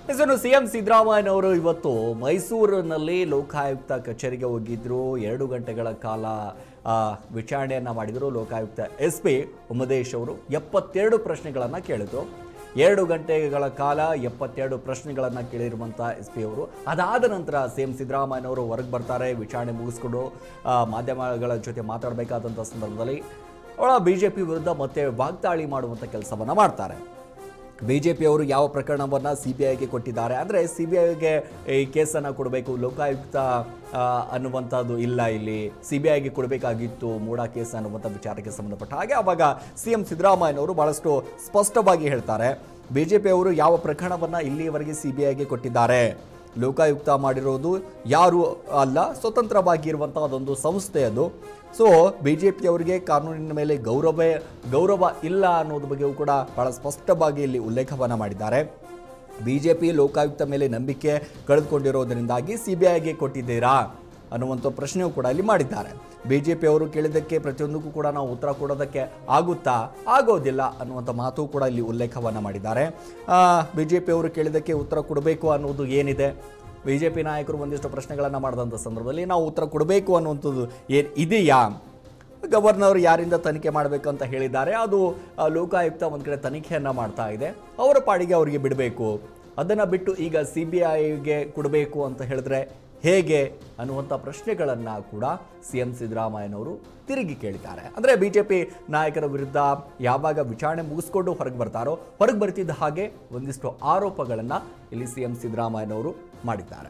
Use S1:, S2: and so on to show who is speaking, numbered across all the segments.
S1: ಇನ್ನು ಸಿಎಂ ಸಿದ್ದರಾಮಯ್ಯನವರು ಇವತ್ತು ಮೈಸೂರಿನಲ್ಲಿ ಲೋಕಾಯುಕ್ತ ಕಚೇರಿಗೆ ಹೋಗಿದ್ರು ಎರಡು ಗಂಟೆಗಳ ಕಾಲ ಆ, ವಿಚಾರಣೆಯನ್ನ ಮಾಡಿದರು ಲೋಕಾಯುಕ್ತ ಎಸ್ ಪಿ ಉಮದೇಶ್ ಅವರು ಎಪ್ಪತ್ತೆರಡು ಪ್ರಶ್ನೆಗಳನ್ನು ಕೇಳಿದ್ರು ಎರಡು ಗಂಟೆಗಳ ಕಾಲ ಎಪ್ಪತ್ತೆರಡು ಪ್ರಶ್ನೆಗಳನ್ನು ಕೇಳಿರುವಂಥ ಎಸ್ ಪಿ ಅವರು ಅದಾದ ನಂತರ ಸಿ ಎಂ ಸಿದ್ದರಾಮಯ್ಯನವರು ಹೊರಗೆ ಬರ್ತಾರೆ ವಿಚಾರಣೆ ಮುಗಿಸ್ಕೊಂಡು ಆ, ಮಾಧ್ಯಮಗಳ ಜೊತೆ ಮಾತಾಡಬೇಕಾದಂಥ ಸಂದರ್ಭದಲ್ಲಿ ಅವಳ ಬಿ ಜೆ ಪಿ ವಿರುದ್ಧ ಮತ್ತೆ ವಾಗ್ದಾಳಿ ಮಾಡುವಂಥ ಕೆಲಸವನ್ನು ಮಾಡ್ತಾರೆ ಬಿ ಜೆ ಪಿಯವರು ಯಾವ ಪ್ರಕರಣವನ್ನು ಸಿ ಬಿ ಐಗೆ ಕೊಟ್ಟಿದ್ದಾರೆ ಅಂದರೆ ಸಿ ಬಿ ಐಗೆ ಈ ಕೇಸನ್ನು ಕೊಡಬೇಕು ಲೋಕಾಯುಕ್ತ ಆ, ಅನ್ನುವಂಥದ್ದು ಇಲ್ಲ ಇಲ್ಲಿ ಸಿ ಬಿ ಐಗೆ ಕೊಡಬೇಕಾಗಿತ್ತು ಮೂಡ ಕೇಸ್ ಅನ್ನುವಂಥ ವಿಚಾರಕ್ಕೆ ಸಂಬಂಧಪಟ್ಟ ಹಾಗೆ ಆವಾಗ ಸಿ ಎಂ ಸಿದ್ದರಾಮಯ್ಯನವರು ಭಾಳಷ್ಟು ಸ್ಪಷ್ಟವಾಗಿ ಹೇಳ್ತಾರೆ ಬಿ ಜೆ ಪಿಯವರು ಯಾವ ಪ್ರಕರಣವನ್ನು ಇಲ್ಲಿಯವರೆಗೆ ಸಿ ಬಿ ಐಗೆ ಕೊಟ್ಟಿದ್ದಾರೆ ಲೋಕಾಯುಕ್ತ ಮಾಡಿರೋದು ಯಾರು ಅಲ್ಲ ಸ್ವತಂತ್ರವಾಗಿ ಇರುವಂಥ ಅದೊಂದು ಸಂಸ್ಥೆ ಅದು ಸೊ ಬಿ ಜೆ ಪಿಯವರಿಗೆ ಕಾನೂನಿನ ಮೇಲೆ ಗೌರವ ಗೌರವ ಇಲ್ಲ ಅನ್ನೋದ್ರ ಬಗ್ಗೆಯೂ ಕೂಡ ಬಹಳ ಸ್ಪಷ್ಟವಾಗಿ ಇಲ್ಲಿ ಉಲ್ಲೇಖವನ್ನು ಮಾಡಿದ್ದಾರೆ ಬಿ ಜೆ ಪಿ ಲೋಕಾಯುಕ್ತ ಮೇಲೆ ನಂಬಿಕೆ ಕಳೆದುಕೊಂಡಿರೋದರಿಂದಾಗಿ ಸಿ ಬಿ ಐಗೆ ಕೊಟ್ಟಿದ್ದೀರಾ ಅನ್ನುವಂಥ ಪ್ರಶ್ನೆಯೂ ಕೂಡ ಇಲ್ಲಿ ಮಾಡಿದ್ದಾರೆ ಬಿ ಜೆ ಪಿಯವರು ಕೇಳಿದ್ದಕ್ಕೆ ಪ್ರತಿಯೊಂದಕ್ಕೂ ಕೂಡ ನಾವು ಉತ್ತರ ಕೊಡೋದಕ್ಕೆ ಆಗುತ್ತಾ ಆಗೋದಿಲ್ಲ ಅನ್ನುವಂಥ ಮಾತು ಕೂಡ ಇಲ್ಲಿ ಉಲ್ಲೇಖವನ್ನು ಮಾಡಿದ್ದಾರೆ ಬಿ ಜೆ ಪಿಯವರು ಕೇಳಿದ್ದಕ್ಕೆ ಉತ್ತರ ಕೊಡಬೇಕು ಅನ್ನೋದು ಏನಿದೆ ಬಿ ಜೆ ಪಿ ನಾಯಕರು ಒಂದಿಷ್ಟು ಪ್ರಶ್ನೆಗಳನ್ನು ಮಾಡಿದಂಥ ಸಂದರ್ಭದಲ್ಲಿ ನಾವು ಉತ್ತರ ಕೊಡಬೇಕು ಅನ್ನುವಂಥದ್ದು ಏನು ಇದೆಯಾ ಗವರ್ನರ್ ಯಾರಿಂದ ತನಿಖೆ ಮಾಡಬೇಕು ಅಂತ ಹೇಳಿದ್ದಾರೆ ಅದು ಆ, ಲೋಕಾಯುಕ್ತ ಒಂದು ಕಡೆ ತನಿಖೆಯನ್ನು ಮಾಡ್ತಾ ಇದೆ ಅವರ ಪಾಡಿಗೆ ಅವರಿಗೆ ಬಿಡಬೇಕು ಅದನ್ನು ಬಿಟ್ಟು ಈಗ ಸಿ ಬಿ ಐಗೆ ಕೊಡಬೇಕು ಅಂತ ಹೇಳಿದ್ರೆ ಹೇಗೆ ಅನ್ನುವಂಥ ಪ್ರಶ್ನೆಗಳನ್ನು ಕೂಡ ಸಿ ಎಂ ಸಿದ್ದರಾಮಯ್ಯನವರು ತಿರುಗಿ ಕೇಳಿದ್ದಾರೆ ಅಂದರೆ ಬಿ ಜೆ ಪಿ ನಾಯಕರ ವಿರುದ್ಧ ಯಾವಾಗ ವಿಚಾರಣೆ ಮುಗಿಸ್ಕೊಂಡು ಹೊರಗೆ ಬರ್ತಾರೋ ಹೊರಗೆ ಬರ್ತಿದ್ದ ಹಾಗೆ ಒಂದಿಷ್ಟು ಆರೋಪಗಳನ್ನು ಇಲ್ಲಿ ಸಿ ಎಂ ಸಿದ್ದರಾಮಯ್ಯನವರು ಮಾಡಿದ್ದಾರೆ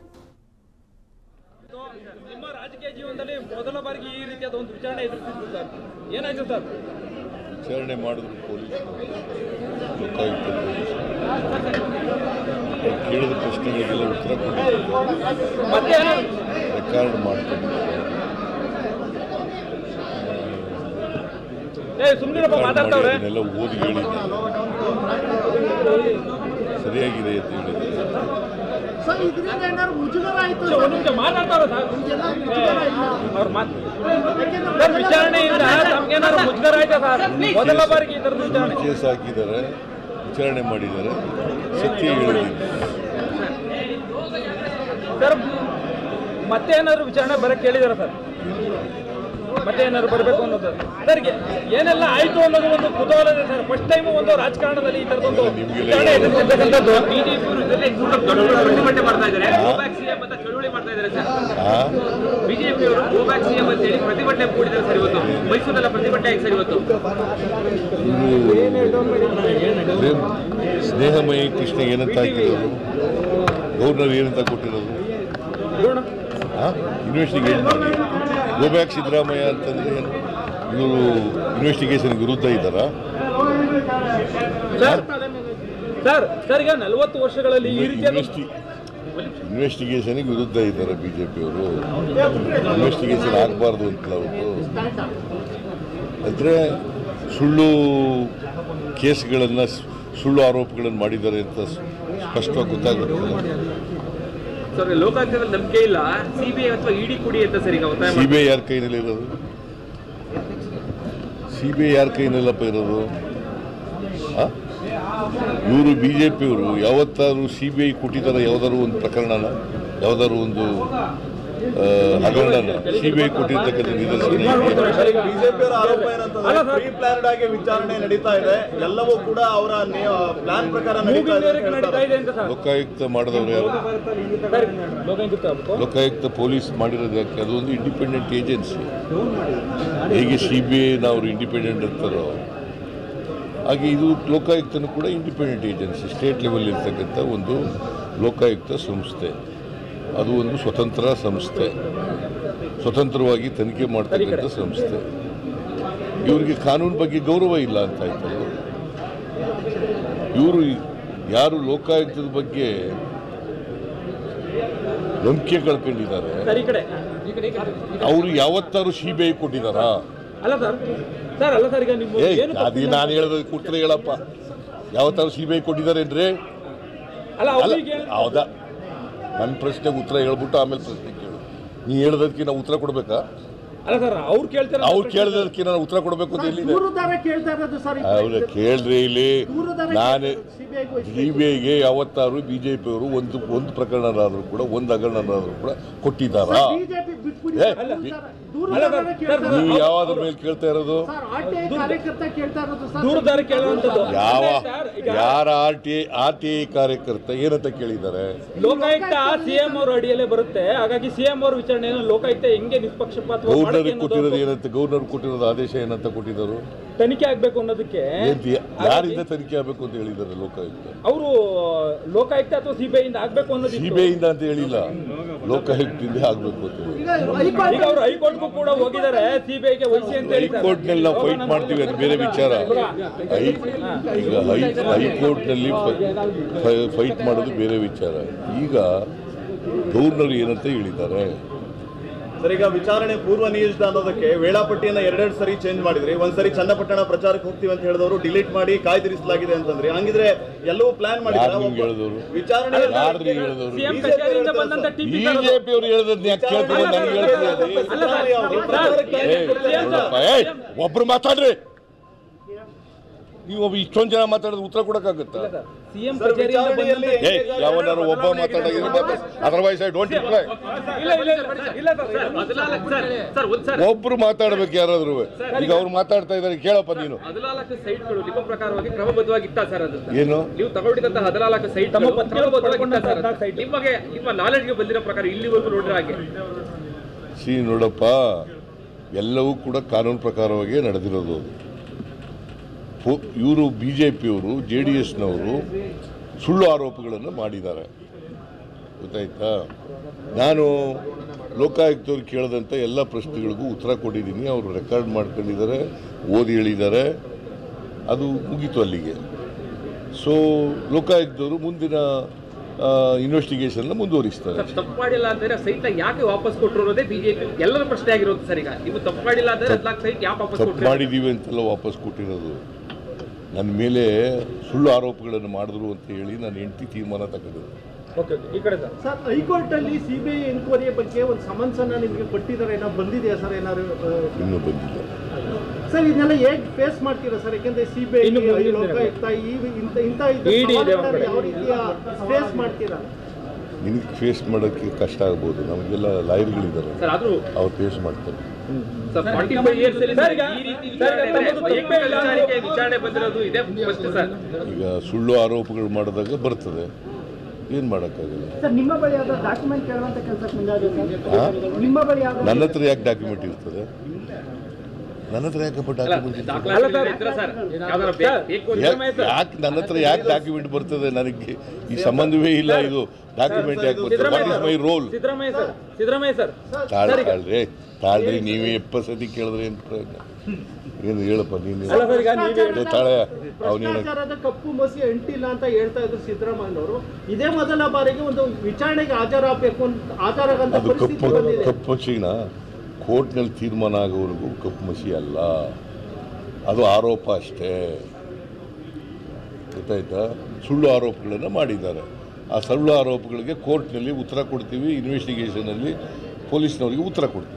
S2: ನಿಮ್ಮ ರಾಜಕೀಯ ಜೀವನದಲ್ಲಿ ಮೊದಲ ಬಾರಿಗೆ ಈ ರೀತಿಯಾದ ಒಂದು ವಿಚಾರಣೆ ಎದುರಿಸಿದ್ರು ಸರ್ ಏನಾಯ್ತು ಸರ್
S3: ವಿಚಾರಣೆ ಮಾಡಿದ್ರು ಪೊಲೀಸರು ಲೋಕಾಯುಕ್ತ ಪೊಲೀಸರು ಅವ್ರು ಕೇಳಿದ ಪ್ರಶ್ನೆಗಳಿಗೆಲ್ಲ ಉತ್ತರ ಕೊಟ್ಟಿದ್ರು
S2: ಮತ್ತೆ ಏನೋ
S3: ರೆಕಾರ್ಡ್ ಮಾಡ್ಕೊಂಡಿದ್ದಾರೆ
S2: ಏ ಸುಮ್ಮನಿರಪ್ಪ ಮಾತಾಡ್ತಾವ್ರೆ
S3: ಅದನ್ನೆಲ್ಲ ಓದಿ ಹೇಳಿದ್ದಾರೆ ಸರಿಯಾಗಿದೆ ಅಂತ ಹೇಳಿದ್ದಾರೆ
S4: ಸರ್ ಇದರಿಂದ ಏನಾದ್ರು ಮುಜುಗರ ಆಯ್ತು
S2: ಒಂದು ನಿಮಿಷ ಮಾತಾಡ್ತಾವ್ರೆ ಸರ್ ಅವ್ರ ಮಾತು ಸರ್ ವಿಚಾರಣೆಯಿಂದ ತಮ್ಗೇನಾದ್ರು ಮುಜುಗರ ಆಯ್ತಾ ಸರ್ ಮೊದಲ ಬಾರಿಗೆ ಈ ಥರದ ವಿಚಾರಣೆ
S3: ಕೇಸ್ ಹಾಕಿದ್ದಾರೆ ವಿಚಾರಣೆ ಮಾಡಿದ್ದಾರೆ ಸತ್ಯ ಹೇಳಿದ್ದಾರೆ
S2: ಸರ್ ಮತ್ತೆ ಏನಾದ್ರು ವಿಚಾರಣೆ ಬರಕ್ಕೆ ಕೇಳಿದಾರ ಸರ್ ಮತ್ತೆ ಏನಾದ್ರು ಬರಬೇಕು ಅನ್ನೋದು ಸರ್ ಗೆ- ಏನೆಲ್ಲ ಆಯ್ತು ಅನ್ನೋದು ಒಂದು ಕುತೂಹಲ ಇದೆ ಸರ್ ಫಸ್ಟ್ ಟೈಮ್ ಒಂದು ರಾಜಕಾರಣದಲ್ಲಿ ಈ ತರದೊಂದು
S3: ನಿಮ್ಗೆಲ್ಲ
S2: ವಿಚಾರಣೆ ಎದುರಿಸಿರ್ತಕ್ಕಂಥದ್ದು
S5: ಪ್ರತಿಭಟನೆ ಮಾಡ್ತಾ ಇದ್ದಾರೆ ಗೋಬ್ಯಾಕ್ ಸಿಎಂ ಅಂತ ಚಳುವಳಿ ಮಾಡ್ತಾ ಇದ್ದಾರೆ ಸರ್
S3: ಆ
S5: ಬಿಜೆಪಿ ಅವರು ಗೋಬ್ಯಾಕ್ ಸಿಎಂ ಅಂತ ಹೇಳಿ ಪ್ರತಿಭಟನೆ ಕೂಡಿದ್ದಾರೆ ಸರ್ ಇವತ್ತು ಮೈಸೂರೆಲ್ಲ ಪ್ರತಿಭಟನೆ ಆಗಿ ಸರ್ ಇವತ್ತು
S3: ಇವರು ಸ್ನೇಹಮಯಿ ಕೃಷ್ಣ ಏನಂತ ಹಾಕಿರೋದು ಗವರ್ನರ್ ಏನಂತ ಕೊಟ್ಟಿರೋದು ಇನ್ವೆಸ್ಟಿಗೇಟ್ ಮಾಡಿ ಗೋಬ್ಯಾಕ್ ಸಿದ್ದರಾಮಯ್ಯ ಅಂತಂದ್ರೆ ಏನು ಇವರು ಇನ್ವೆಸ್ಟಿಗೇಷನ್ ವಿರುದ್ಧ ಇದ್ದಾರಾ
S2: ಸರ್ ಸರ್ ಸರ್ ಈಗ ನಲವತ್ತು ವರ್ಷಗಳಲ್ಲಿ ಈ ರೀತಿಯಾದ
S3: ಇನ್ವೆಸ್ಟಿ ಇನ್ವೆಸ್ಟಿಗೇಷನ್ಗೆ ವಿರುದ್ಧ ಇದ್ದಾರೆ ಬಿ ಜೆ ಪಿಯವರು ಇನ್ವೆಸ್ಟಿಗೇಷನ್ ಆಗಬಾರ್ದು ಅಂತಲ್ಲ ಅವರು ಅಂದರೆ ಸುಳ್ಳು ಕೇಸ್ಗಳನ್ನು ಸುಳ್ಳು ಆರೋಪಗಳನ್ನು ಮಾಡಿದ್ದಾರೆ ಅಂತ ಸ್ಪಷ್ಟವಾಗಿ ಗೊತ್ತಾಗುತ್ತೆ
S5: ಸರ್ ಲೋಕಾಯುಕ್ತದಲ್ಲಿ ನಂಬಿಕೆ ಇಲ್ಲ ಸಿಬಿಐ ಅಥವಾ ಇಡಿ ಕೊಡಿ ಅಂತ ಸರ್ ಈಗ ಒತ್ತಾಯ
S3: ಸಿ ಬಿ ಐ ಯಾರ ಕೈನಲ್ಲಿ ಇರೋದು ಸಿ ಬಿ ಐ ಯಾರ ಕೈನಲ್ಲಪ್ಪ ಇರೋದು ಇವರು ಬಿ ಜೆ ಪಿಯವರು ಯಾವತ್ತಾದ್ರು ಸಿ ಬಿ ಐ ಕೊಟ್ಟಿದ್ದಾರೆ ಯಾವ್ದಾದ್ರು ಒಂದು ಪ್ರಕರಣನ ಯಾವ್ದಾದ್ರು ಒಂದು ಆ, ಹಗರಣನ ಸಿ ಬಿ ಐ ಕೊಟ್ಟಿರ್ತಕ್ಕಂಥ ನಿದರ್ಶನ ಇದೆಯಾ?
S6: ಬಿಜೆಪಿಯವರ ಆರೋಪ ಏನಂತಂದ್ರೆ
S2: ಅಲ್ಲ ಸರ್.
S6: ಪ್ರೀ ಪ್ಲಾನ್ಡ್ ಆಗಿ ವಿಚಾರಣೆ ನಡೀತಾ ಇದೆ ಎಲ್ಲವೂ ಕೂಡ ಅವರ ಪ್ಲಾನ್ ಪ್ರಕಾರ ನಡೀತಾ ಇದೆ ಅಂತ
S2: ಮೂಗಿನ ನಡೀತಾ
S6: ಹೇಳ್ತಾರೆ.
S2: ಇದೆ ಅಂತ ಸರ್
S3: ಲೋಕಾಯುಕ್ತ ಮಾಡಿದವರು ಯಾರು
S2: ಸರ್ ಲೋಕಾಯುಕ್ತ ಆಗ್ಬೇಕು
S3: ಲೋಕಾಯುಕ್ತ ಪೊಲೀಸ್ ಮಾಡಿರೋದು ಯಾಕೆ ಅದು ಒಂದು ಇಂಡಿಪೆಂಡೆಂಟ್ ಏಜೆನ್ಸಿ ಹೇಗೆ ಸಿ ಬಿ ಐನ ಅವರು ಇಂಡಿಪೆಂಡೆಂಟ್ ಅಂತಾರೋ ಹಾಗೆ ಇದು ಲೋಕಾಯುಕ್ತನೂ ಕೂಡ ಇಂಡಿಪೆಂಡೆಂಟ್ ಏಜೆನ್ಸಿ ಸ್ಟೇಟ್ ಲೆವೆಲ್ ಇರ್ತಕ್ಕಂಥ ಒಂದು ಲೋಕಾಯುಕ್ತ ಸಂಸ್ಥೆ ಅದು ಒಂದು ಸ್ವತಂತ್ರ ಸಂಸ್ಥೆ ಸ್ವತಂತ್ರವಾಗಿ ತನಿಖೆ ಮಾಡ್ತಕ್ಕಂಥ ಸಂಸ್ಥೆ ಇವರಿಗೆ ಕಾನೂನು ಬಗ್ಗೆ ಗೌರವ ಇಲ್ಲ ಅಂತ ಆಯ್ತಲ್ಲ ಇವರು ಯಾರು ಲೋಕಾಯುಕ್ತದ ಬಗ್ಗೆ ನಂಬಿಕೆ ಕಳ್ಕೊಂಡಿದ್ದಾರೆ
S2: ಸರ್ ಈ ಕಡೆ
S3: ಅವರು ಯಾವತ್ತಾರು ಸಿ ಬಿ ಐ ಕೊಟ್ಟಿದ್ದಾರಾ
S2: ಅಲ್ಲ ಸರ್ ಸರ್ ಅಲ್ಲ ಸರ್ ಈಗ ನಿಮ್ಮ
S3: ಏ
S2: ಏನು
S3: ಅದೇ ನಾನು ಹೇಳೋದಕ್ಕೆ ಉತ್ತರ ಹೇಳಪ್ಪ ಯಾವತ್ತಾರು ಸಿ ಬಿ ಐ ಕೊಟ್ಟಿದ್ದಾರೇನ್ರಿ
S2: ಅಲ್ಲ
S3: ಅಲ್ಲ
S2: ಅವ್ರಿಗೆ
S3: ಹೌದಾ ನನ್ನ ಪ್ರಶ್ನೆಗೆ ಉತ್ತರ ಹೇಳ್ಬಿಟ್ಟು ಆಮೇಲೆ ಪ್ರಶ್ನೆ ಕೇಳು ನೀ ಹೇಳೋದಕ್ಕೆ ನಾವು ಉತ್ತರ ಕೊಡ್ಬೇಕಾ
S2: ಅಲ್ಲ ಸರ್ ಅವ್ರು ಕೇಳ್ತಾರೆ
S3: ಅವ್ರು ಕೇಳಿದಕ್ಕೆ ನಾನು ಉತ್ತರ ಕೊಡಬೇಕು ಅಂತ ಹೇಳಿದೆ
S4: ದೂರುದಾರ ಕೇಳ್ತಾ ಇರೋದು ಸರ್
S3: ಅವ್ರ ಕೇಳ್ರಿ ಇಲ್ಲಿ
S4: ದೂರುದಾರ
S3: ನಾನು
S4: ಸಿಬಿಐ
S3: ಸಿ ಬಿ ಐಗೆ ಯಾವತ್ತಾರು ಬಿ ಜೆ ಪಿಯವರು ಒಂದು ಒಂದು ಪ್ರಕರಣನಾದರೂ ಕೂಡ ಒಂದು ಹಗರಣನಾದರೂ ಕೂಡ ಕೊಟ್ಟಿದ್ದಾರಾ
S4: ಬಿಜೆಪಿ ಬಿಟ್ಬಿಡಿ
S3: ಏ,
S4: ದೂರುದಾರ
S2: ಅಲ್ಲ,
S4: ಕೇಳ್ತಾ
S2: ಸರ್,
S4: ಇರೋದು.
S3: ನೀವು ಯಾವ್ದ್ರ ಮೇಲೆ ಕೇಳ್ತಾ ಇರೋದು
S4: ಸರ್ ಆರ್ ಟಿ ಐ ಕಾರ್ಯಕರ್ತ ಕೇಳ್ತಾ ಇರೋದು ಸರ್
S2: ದೂರದಾರ ಕೇಳುವಂಥದ್ದು
S3: ಯಾವ
S2: ಸರ್, ಈಗ
S3: ಯಾರ R T R T I ಕಾರ್ಯಕರ್ತ ಏನಂತ ಕೇಳಿದ್ದಾರೆ
S2: ಲೋಕಾಯುಕ್ತ ಸಿಎಂ ಅವ್ರ ಅಡಿಯಲ್ಲೇ ಬರುತ್ತೆ ಹಾಗಾಗಿ ಸಿಎಂ ಅವ್ರ ವಿಚಾರಣೆಯನ್ನು ಲೋಕಾಯುಕ್ತ ಹೆಂಗೆ ನಿಷ್ಪಕ್ಷಪಾತವಾಗಿ ಮಾಡಕ್ಕೆ
S3: ಗೌರ್ನರ್ಗೆ
S2: ಅನ್ನೋದು
S3: ಕೊಟ್ಟಿರೋದು ಏನಂತ ಗೌರ್ನರ್ ಕೊಟ್ಟಿರೋದು ಆದೇಶ ಏನಂತ ಕೊಟ್ಟಿದ್ದಾರೆ
S2: ತನಿಖೆ ಆಗ್ಬೇಕು ಅನ್ನೋದಕ್ಕೆ
S3: ಏನ್ ತಿ- ಯಾರಿಂದ ತನಿಖೆ ಆಗಬೇಕು ಅಂತ ಹೇಳಿದ್ದಾರೆ ಲೋಕಾಯುಕ್ತ
S2: ಅವರು ಲೋಕಾಯುಕ್ತ ಅಥವಾ ಸಿಬಿಐ ಇಂದ ಆಗ್ಬೇಕು ಅನ್ನೋದು
S3: ಸಿ ಬಿ ಐಯಿಂದ ಅಂತ ಹೇಳಿಲ್ಲ ಲೋಕಾಯುಕ್ತದಿಂದ ಆಗಬೇಕು ಅಂತ ಹೇಳಿ
S4: ಈಗ ಹೈಕೋರ್ಟ್
S2: ಈಗ ಅವರು ಹೈಕೋರ್ಟ್ಗೂ ಕೂಡ ಹೋಗಿದ್ದಾರೆ ಸಿಬಿಐಗೆ ವಹಿಸಿ ಅಂತ ಹೇಳಿದ್ದಾರೆ
S3: ಹೈಕೋರ್ಟ್ನಲ್ಲಿ ನಾವು ಫೈಟ್ ಮಾಡ್ತೀವಿ ಅದು ಬೇರೆ ವಿಚಾರ ಹೈ ಈಗ ಹೈ ಹೈಕೋರ್ಟ್ನಲ್ಲಿ ಫೈಟ್ ಮಾಡೋದು ಬೇರೆ ವಿಚಾರ ಈಗ ಗೌರ್ನರ್ ಏನಂತ ಹೇಳಿದ್ದಾರೆ
S6: ಸರ್ ಈಗ ವಿಚಾರಣೆ ಪೂರ್ವ ನಿಯೋಜಿತ ಅನ್ನೋದಕ್ಕೆ ವೇಳಾಪಟ್ಟಿಯನ್ನ ಎರಡೆರಡು ಸರಿ ಚೇಂಜ್ ಮಾಡಿದ್ರಿ ಒಂದ್ಸರಿ ಚನ್ನಪಟ್ಟಣ ಪ್ರಚಾರಕ್ಕೆ ಹೋಗ್ತೀವಿ ಅಂತ ಹೇಳಿದವರು ಡಿಲೀಟ್ ಮಾಡಿ ಕಾಯ್ದಿರಿಸಲಾಗಿದೆ ಅಂತಂದ್ರಿ ಹಂಗಿದ್ರೆ ಎಲ್ಲವೂ ಪ್ಲಾನ್
S3: ಯಾರು ನಿಮ್ಗೆ ಹೇಳಿದವರು
S6: ವಿಚಾರಣೆ
S3: ಯಾರು ಹೇಳಿದವರು
S2: ಸಿಎಂ ಕಚೇರಿಯಿಂದ ಬಂದಂತ ಟಿಪಿ
S3: ಬಿಜೆಪಿ ಅವರು ಹೇಳೋದನ್ನ ಯಾಕೆ ಕೇಳ್ತೀವಿ ನನಗೆ ಹೇಳ್ತೀವಿ
S2: ಅಲ್ಲ ಸರ್,
S3: ಏ, ನೋಡಪ್ಪ, ಏ, ಒಬ್ರು ಮಾತಾಡ್ರಿ ನೀವು ಒಬ್ಬ ಇಷ್ಟೊಂದು ಜನ ಮಾತಾಡಿದ್ರೆ ಉತ್ತರ ಕೊಡಕ್ಕಾಗುತ್ತಾ
S2: ಸಿಎಂ
S6: ಸರ್,
S2: ಕಚೇರಿಯಿಂದ
S6: ವಿಚಾರಣೆಯಲ್ಲಿ
S2: ಬಂದಂತ
S3: ಏ ಯಾವನಾರು ಒಬ್ಬ ಮಾತಾಡೋದು ಅದರ್ವೈಸ್ ಐ ಡೋಂಟ್ ರಿಪ್ಲೈ
S2: ಇಲ್ಲ ಇಲ್ಲ ಇಲ್ಲ, ಇಲ್ಲ ಸರ್
S5: ಹದಿನಾಲ್ಕು ಸರ್ ಸರ್ ಒಂದು ಸರ್
S3: ಒಬ್ರು ಮಾತಾಡ್ಬೇಕು ಯಾರಾದ್ರೂ ಈಗ ಅವ್ರು ಮಾತಾಡ್ತಾ ಇದ್ದಾರೆ ಕೇಳಪ್ಪ ನೀನು
S5: ಹದಿನಾಲ್ಕು ಸೈಟ್ಗಳು ನಿಮ್ಮ ಪ್ರಕಾರವಾಗಿ ಕ್ರಮಬದ್ಧವಾಗಿತ್ತ ಸರ್ ಅದು
S3: ಏನು
S5: ನೀವು ತಗೊಂಡಿದ್ದಂತ ಹದಿನಾಲ್ಕು ಸೈಟ್
S2: ತಮ್ಮ ಪತ್ರದಲ್ಲಿ
S5: ಕ್ರಮಬದ್ಧವಾಗಿತ್ತ ಸರ್
S2: ಹದಿನಾಲ್ಕು site.
S5: ನಿಮಗೆ ನಿಮ್ಮ ನಾಲೆಡ್ಗೆ ಬಂದಿರೋ ಪ್ರಕಾರ ಇಲ್ಲಿವರೆಗೂ ನೋಡಿರೋ ಹಾಗೆ
S3: ಸಿ ನೋಡಪ್ಪ ಎಲ್ಲವೂ ಕೂಡ ಕಾನೂನು ಪ್ರಕಾರವಾಗಿ ನಡೆದಿರೋದು ಇವರು ಬಿ ಜೆ ಪಿಯವರು ಜೆ ಡಿ ಎಸ್ನವರು ಸುಳ್ಳು ಆರೋಪಗಳನ್ನು ಮಾಡಿದ್ದಾರೆ ಗೊತ್ತಾಯ್ತಾ ನಾನು ಲೋಕಾಯುಕ್ತವ್ರು ಕೇಳಿದಂಥ ಎಲ್ಲ ಪ್ರಶ್ನೆಗಳಿಗೂ ಉತ್ತರ ಕೊಟ್ಟಿದ್ದೀನಿ ಅವರು ರೆಕಾರ್ಡ್ ಮಾಡ್ಕೊಂಡಿದ್ದಾರೆ ಓದಿ ಹೇಳಿದ್ದಾರೆ ಅದು ಮುಗೀತು ಅಲ್ಲಿಗೆ ಸೊ ಲೋಕಾಯುಕ್ತವರು ಮುಂದಿನ ಇನ್ವೆಸ್ಟಿಗೇಷನ್ನ ಮುಂದುವರಿಸ್ತಾರೆ
S5: ಸರ್ ತಪ್ಪು ಮಾಡಿಲ್ಲ ಅಂದ್ರೆ ಸೈಟ್ ಯಾಕೆ ವಾಪಸ್ ಕೊಟ್ಟರು ಅನ್ನೋದೇ ಬಿಜೆಪಿ ಎಲ್ಲರ ಪ್ರಶ್ನೆ ಆಗಿರೋದು ಸರ್ ಈಗ ನೀವು ತಪ್ಪು ಮಾಡಿಲ್ಲ ಅಂದ್ರೆ ಹದಿನಾಲ್ಕು ಸೈಟ್ ಯಾಕೆ ವಾಪಸ್
S3: ತಪ್ಪು
S5: ಕೊಟ್ಟರು
S3: ಮಾಡಿದ್ದೀವಿ ಅಂತೆಲ್ಲ ವಾಪಸ್ ಕೊಟ್ಟಿರೋದು ನನ್ನ ಮೇಲೆ ಸುಳ್ಳು ಆರೋಪಗಳನ್ನು ಮಾಡಿದ್ರು ಅಂತ ಹೇಳಿ ನಾನು ಹೆಂಡತಿ ತೀರ್ಮಾನ ತಗೊಂಡಿದ್ದೆ
S2: ಓಕೆ ಈ ಕಡೆ ಸರ್
S4: ಸರ್ ಹೈಕೋರ್ಟ್ ಅಲ್ಲಿ ಸಿಬಿಐ ಎನ್ಕ್ವೈರಿ ಬಗ್ಗೆ ಒಂದು ಸಮನ್ಸ್ ಅನ್ನ ನಿಮಗೆ ಕೊಟ್ಟಿದ್ದಾರೆ ಏನೋ ಬಂದಿದೆಯಾ ಸರ್ ಏನಾದ್ರು ಆ,
S3: ಇನ್ನೂ ಬಂದಿಲ್ಲ
S4: ಸರ್ ಇದನ್ನೆಲ್ಲ ಹೇಗೆ ಫೇಸ್ ಮಾಡ್ತೀರಾ ಸರ್ ಯಾಕಂದ್ರೆ ಸಿಬಿಐ
S2: ಇನ್ನು ಮುಂದಿನ
S4: ಲೋಕಾಯುಕ್ತ ಈ ಇಂಥ ಇಂಥ ಇದು
S2: ED ಇದೆ
S4: ಸವಾಲುಗಳನ್ನ
S2: ಒಂದ್ ಕಡೆ.
S4: ಯಾವ ರೀತಿಯ ಫೇಸ್ ಮಾಡ್ತೀರಾ
S3: ನಿನಗೆ ಫೇಸ್ ಮಾಡೋಕ್ಕೆ ಕಷ್ಟ ಆಗ್ಬೋದು ನಮಗೆಲ್ಲ ಲಾಯರ್ಗಳಿದ್ದಾರೆ
S5: ಸರ್ ಆದ್ರೂ
S3: ಅವ್ರು ಫೇಸ್ ಮಾಡ್ತಾರೆ
S5: ಸರ್ ಫಾರ್ಟಿ ಫೈವ್ ಇಯರ್ಸ್ ಅಲ್ಲಿ
S2: ಸರ್, ಈಗ-
S5: ಈ ರೀತಿ
S2: ಸರ್, ಈಗ
S5: ವಿಚಾರಣೆ
S2: ತಮ್ಮದು
S5: ವೈಯಕ್ತಿಕ
S2: ತಪ್ಪೇ ಇಲ್ಲ ಅಂದ್ರೆ-
S5: ವಿಚಾರಣೆಗೆ ವಿಚಾರಣೆ ಬಂದಿರೋದು ಇದೆ ಫಸ್ಟ್ ಸರ್
S3: ಈಗ ಸುಳ್ಳು ಆರೋಪಗಳು ಮಾಡಿದಾಗ ಬರ್ತದೆ ಏನು ಮಾಡೋಕ್ಕಾಗಲ್ಲ
S4: ಸರ್ ನಿಮ್ಮ ಬಳಿ ಯಾವ್ದೋ ಡಾಕ್ಯುಮೆಂಟ್ ಕೇಳುವಂತ ಕೆಲಸಕ್ಕೆ ಮುಂದಾಗಿದೆ
S3: ಹಾ?
S4: ನಿಮ್ಮ ಬಳಿ ಯಾವ್ದೋ
S3: ನನ್ನ ಹತ್ರ ಯಾಕೆ ಡಾಕ್ಯುಮೆಂಟ್ ಇರ್ತದೆ ನನ್ನ ಹತ್ರ ಯಾಕಪ್ಪ
S5: ಅಲ್ಲ
S3: ಡಾಕ್ಯುಮೆಂಟ್ ಇರ್ತದೆ
S5: ದಾಖಲಾತಿ ಇದ್ರೆ ಸರ್ ಯಾವ್ದಾರ ಬೇ- ಬೇಕು ಅಂತ
S3: ಯಾಕೆ ಯಾಕೆ ನನ್ನ ಹತ್ರ ಯಾಕೆ ಡಾಕ್ಯುಮೆಂಟ್ ಬರ್ತದೆ ನನಗೆ ಈ ಸಂಬಂಧವೇ ಇಲ್ಲ ಇದು ಡಾಕ್ಯುಮೆಂಟ್ ಯಾಕೆ ಬರ್ತದೆ what is my role
S2: Siddaramaiah sir Siddaramaiah sir
S3: ತಾಳ್ ತಾಳ್ರಿ ತಾಳ್ರಿ ನೀವೇ ಎಪ್ಪತ್ತು ಸತಿ ಕೇಳಿದ್ರೆ ಏನು ಪ್ರಯೋಜನ ಏನು ಹೇಳಪ್ಪ ನೀನು
S2: ಅಲ್ಲ ಸರ್ ಈಗ ನೀವೇ
S3: ಇದು ತಾಳೆ ಅವನೇನು
S4: ಭ್ರಷ್ಟಾಚಾರದ ಕಪ್ಪು ಮಸಿ ಅಂಟಿಲ್ಲ ಅಂತ ಹೇಳ್ತಾ ಇದ್ರು ಸಿದ್ದರಾಮಯ್ಯನವರು ಇದೇ ಮೊದಲ ಬಾರಿಗೆ ಒಂದು ವಿಚಾರಣೆಗೆ ಹಾಜರಾಗಬೇಕು ಅಂತ ಹಾಜರಾಗಂತ
S3: ಅದು
S4: ಪರಿಸ್ಥಿತಿ
S3: ಕಪ್ಪು
S4: ಬಂದಿದೆ
S3: ಕಪ್ಪು ಮಸಿನ ಕೋರ್ಟ್ನಲ್ಲಿ ತೀರ್ಮಾನ ಆಗೋವರೆಗೂ ಕಪ್ಪು ಮಸಿ ಅಲ್ಲ ಅದು ಆರೋಪ ಅಷ್ಟೇ ಗೊತ್ತಾಯ್ತಾ ಸುಳ್ಳು ಆರೋಪಗಳನ್ನು ಮಾಡಿದ್ದಾರೆ ಆ ಸುಳ್ಳು ಆರೋಪಗಳಿಗೆ ಕೋರ್ಟ್ನಲ್ಲಿ ಉತ್ತರ ಕೊಡ್ತೀವಿ ಇನ್ವೆಸ್ಟಿಗೇಷನಲ್ಲಿ ಪೊಲೀಸ್ನವರಿಗೆ ಉತ್ತರ ಕೊಡ್ತೀವಿ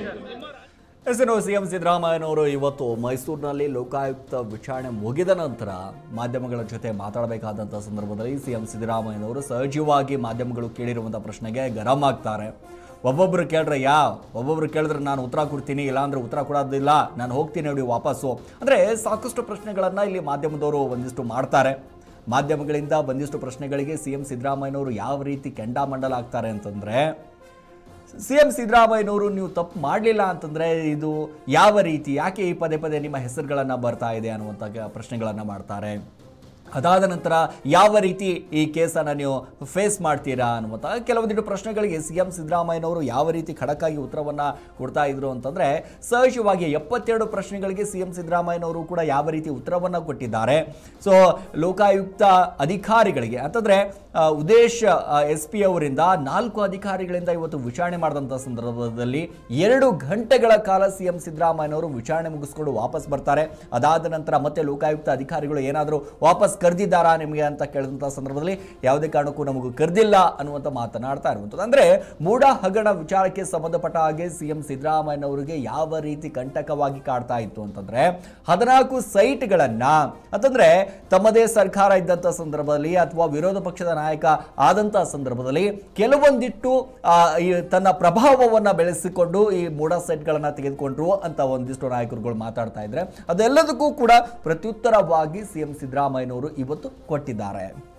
S1: ಎಸ್ ಇನ್ನು ಸಿಎಂ ಸಿದ್ದರಾಮಯ್ಯನವರು ಇವತ್ತು ಮೈಸೂರಿನಲ್ಲಿ ಲೋಕಾಯುಕ್ತ ವಿಚಾರಣೆ ಮುಗಿದ ನಂತರ ಮಾಧ್ಯಮಗಳ ಜೊತೆ ಮಾತಾಡಬೇಕಾದಂಥ ಸಂದರ್ಭದಲ್ಲಿ ಸಿಎಂ ಸಿದ್ದರಾಮಯ್ಯನವರು ಸಹಜವಾಗಿ ಮಾಧ್ಯಮಗಳು ಕೇಳಿರುವಂಥ ಪ್ರಶ್ನೆಗೆ ಗರಂ ಆಗ್ತಾರೆ ಒಬ್ಬೊಬ್ರು ಕೇಳ್ರೆ ಯಾ ಒಬ್ಬೊಬ್ರು ಕೇಳಿದ್ರೆ ನಾನು ಉತ್ತರ ಕೊಡ್ತೀನಿ ಇಲ್ಲಾಂದ್ರೆ ಉತ್ತರ ಕೊಡೋದಿಲ್ಲ ನಾನು ಹೋಗ್ತೀನಿ ನೋಡಿ ವಾಪಸ್ಸು ಅಂದರೆ ಸಾಕಷ್ಟು ಪ್ರಶ್ನೆಗಳನ್ನು ಇಲ್ಲಿ ಮಾಧ್ಯಮದವರು ಒಂದಿಷ್ಟು ಮಾಡ್ತಾರೆ ಮಾಧ್ಯಮಗಳಿಂದ ಬಂದಿಷ್ಟು ಪ್ರಶ್ನೆಗಳಿಗೆ ಸಿ ಎಂ ಸಿದ್ದರಾಮಯ್ಯನವರು ಯಾವ ರೀತಿ ಕೆಂಡಾಮಂಡಲಾಗ್ತಾರೆ ಅಂತಂದರೆ ಸಿ ಎಂ ಸಿದ್ದರಾಮಯ್ಯನವರು ನೀವು ತಪ್ಪು ಮಾಡಲಿಲ್ಲ ಅಂತಂದರೆ ಇದು ಯಾವ ರೀತಿ ಯಾಕೆ ಈ ಪದೇ ಪದೇ ನಿಮ್ಮ ಹೆಸರುಗಳನ್ನು ಬರ್ತಾ ಇದೆ ಅನ್ನುವಂಥ ಪ್ರಶ್ನೆಗಳನ್ನು ಮಾಡ್ತಾರೆ ಅದಾದ ನಂತರ ಯಾವ ರೀತಿ ಈ ಕೇಸನ್ನು ನೀವು ಫೇಸ್ ಮಾಡ್ತೀರಾ ಅನ್ನುವಂಥ ಕೆಲವೊಂದಿಷ್ಟು ಪ್ರಶ್ನೆಗಳಿಗೆ ಸಿ ಎಂ ಸಿದ್ದರಾಮಯ್ಯನವರು ಯಾವ ರೀತಿ ಖಡಕ್ಕಾಗಿ ಉತ್ತರವನ್ನು ಕೊಡ್ತಾ ಇದ್ರು ಅಂತಂದರೆ ಸಹಜವಾಗಿ ಎಪ್ಪತ್ತೆರಡು ಪ್ರಶ್ನೆಗಳಿಗೆ ಸಿ ಎಂ ಸಿದ್ದರಾಮಯ್ಯನವರು ಕೂಡ ಯಾವ ರೀತಿ ಉತ್ತರವನ್ನು ಕೊಟ್ಟಿದ್ದಾರೆ ಸೊ ಲೋಕಾಯುಕ್ತ ಅಧಿಕಾರಿಗಳಿಗೆ ಅಂತಂದರೆ ಉದೇಶ್ ಎಸ್ ಪಿ ಅವರಿಂದ ನಾಲ್ಕು ಅಧಿಕಾರಿಗಳಿಂದ ಇವತ್ತು ವಿಚಾರಣೆ ಮಾಡಿದಂಥ ಸಂದರ್ಭದಲ್ಲಿ ಎರಡು ಗಂಟೆಗಳ ಕಾಲ ಸಿ ಎಂ ಸಿದ್ದರಾಮಯ್ಯನವರು ವಿಚಾರಣೆ ಮುಗಿಸ್ಕೊಂಡು ವಾಪಸ್ ಬರ್ತಾರೆ ಅದಾದ ನಂತರ ಮತ್ತೆ ಲೋಕಾಯುಕ್ತ ಅಧಿಕಾರಿಗಳು ಏನಾದರೂ ವಾಪಸ್ ಕರೆದಿದ್ದಾರಾ ನಿಮಗೆ ಅಂತ ಕೇಳಿದಂಥ ಸಂದರ್ಭದಲ್ಲಿ ಯಾವುದೇ ಕಾರಣಕ್ಕೂ ನಮಗೂ ಕರೆದಿಲ್ಲ ಅನ್ನುವಂಥ ಮಾತನಾಡ್ತಾ ಇರುವಂಥದ್ದು ಅಂದ್ರೆ ಮೂಡ ಹಗರಣ ವಿಚಾರಕ್ಕೆ ಸಂಬಂಧಪಟ್ಟ ಹಾಗೆ ಸಿಎಂ ಸಿದ್ದರಾಮಯ್ಯನವರಿಗೆ ಯಾವ ರೀತಿ ಕಂಟಕವಾಗಿ ಕಾಡ್ತಾ ಇತ್ತು ಅಂತಂದ್ರೆ ಹದಿನಾಲ್ಕು ಸೈಟ್ಗಳನ್ನ ಅಂತಂದ್ರೆ ತಮ್ಮದೇ ಸರ್ಕಾರ ಇದ್ದಂಥ ಸಂದರ್ಭದಲ್ಲಿ ಅಥವಾ ವಿರೋಧ ಪಕ್ಷದ ನಾಯಕ ಆದಂಥ ಸಂದರ್ಭದಲ್ಲಿ ಕೆಲವೊಂದಿಟ್ಟು ಆ, ಈ ತನ್ನ ಪ್ರಭಾವವನ್ನ ಬೆಳೆಸಿಕೊಂಡು ಈ ಮೂಡ ಸೈಟ್ಗಳನ್ನ ತೆಗೆದುಕೊಂಡ್ರು ಅಂತ ಒಂದಿಷ್ಟು ನಾಯಕರುಗಳು ಮಾತಾಡ್ತಾ ಇದ್ರೆ ಅದೆಲ್ಲದಕ್ಕೂ ಕೂಡ ಪ್ರತ್ಯುತ್ತರವಾಗಿ ಸಿಎಂ ಸಿದ್ದರಾಮಯ್ಯನವರು ಇವತ್ತು ಕೊಟ್ಟಿದ್ದಾರೆ